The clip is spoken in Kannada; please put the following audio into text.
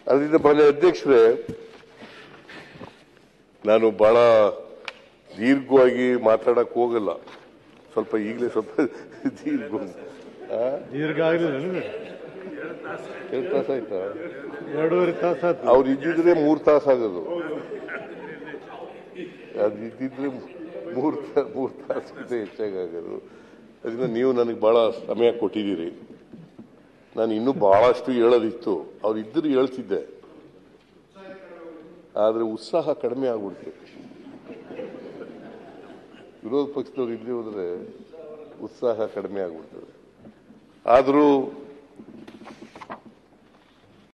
ಅದರಿಂದ ಮಾನ್ಯ ಅಧ್ಯಕ್ಷರೇ ನಾನು ಬಹಳ ದೀರ್ಘವಾಗಿ ಮಾತಾಡಕ್ ಹೋಗಲ್ಲ ಸ್ವಲ್ಪ ಈಗಲೇ ಸ್ವಲ್ಪ ದೀರ್ಘ ಆ? ದೀರ್ಘ ಆಗಲಿಲ್ಲ ಎರಡು ತಾಸು ಆಯ್ತಾ ಎರಡೂವರೆ ತಾಸು ಆಯ್ತು ಅವ್ರು ಇದ್ದಿದ್ರೆ ಮೂರ್ ತಾಸು ಆಗೋದು ಅದು ಇದ್ದಿದ್ರೆ ಮೂರ್ ತಾ- ಮೂರ್ ತಾಸಿಗಿಂತ ಹೆಚ್ಚಾಗೋದು ಅದರಿಂದ ನೀವು ನನಗೆ ಬಹಳ ಸಮಯ ಕೊಟ್ಟಿದ್ದೀರಿ ನಾನು ಇನ್ನೂ ಬಹಳಷ್ಟು ಹೇಳೋದಿತ್ತು ಅವ್ರು ಇದ್ದರೂ ಹೇಳ್ತಿದ್ದೆ ಆದ್ರೆ ಉತ್ಸಾಹ ಕಡಿಮೆ ಆಗ್ಬಿಡ್ತು ವಿರೋಧ ಪಕ್ಷದವ್ರು ಇಲ್ಲಿ ಹೋದ್ರೆ ಉತ್ಸಾಹ ಕಡಿಮೆ ಆಗ್ಬಿಡ್ತದೆ ಆದರೂ